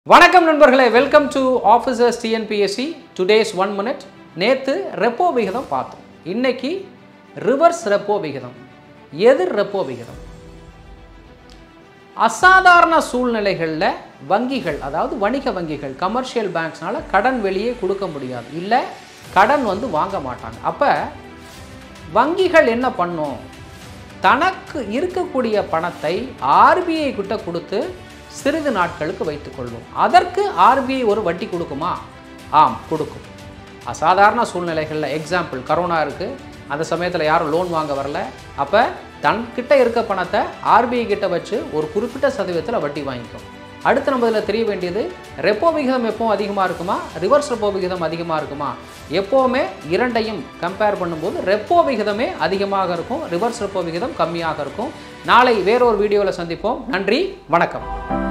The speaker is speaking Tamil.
வணக்கம் நண்பர்களே welcome to officers TNPSC today's one minute நேற்று ரெப்போ விகிதம் பார்த்தோம் இன்னைக்கு ரிவர்ஸ் ரெப்போ விகிதம் எதிர் ரெப்போ விகிதம் அசாதாரண சூழ்நிலைகளில் வங்கிகள் அதாவது வணிக வங்கிகள் கமர்ஷியல் பேங்க்ஸ்னால கடன் வெளியே கொடுக்க முடியாது இல்லை கடன் வந்து வாங்க மாட்டாங்க அப்போ வங்கிகள் என்ன பண்ணும் தனக்கு இருக்கக்கூடிய பணத்தை ஆர்பிஐ கிட்ட கொடுத்து சிறிது நாட்களுக்கு வைத்துக்கொள்ளும் அதற்கு ஆர்பிஐ ஒரு வட்டி கொடுக்குமா ஆம் கொடுக்கும் அசாதாரண சூழ்நிலைகளில் எக்ஸாம்பிள் கரோனா இருக்குது அந்த சமயத்தில் யாரும் லோன் வாங்க வரல அப்போ தன்கிட்ட இருக்க பணத்தை ஆர்பிஐ கிட்ட வச்சு ஒரு குறிப்பிட்ட சதவீதத்தில் வட்டி வாங்கிக்கும் அடுத்து நம்ம இதில் தெரிய வேண்டியது ரெப்போ விகிதம் எப்பவும் அதிகமாக இருக்குமா ரிவர்ஸ் ரெப்போ விகிதம் அதிகமாக இருக்குமா எப்போவுமே இரண்டையும் கம்பேர் பண்ணும்போது ரெப்போ விகிதமே அதிகமாக இருக்கும் ரிவர்ஸ் ரெப்போ விகிதம் கம்மியாக இருக்கும் நாளை வேறொரு வீடியோவில் சந்திப்போம் நன்றி வணக்கம்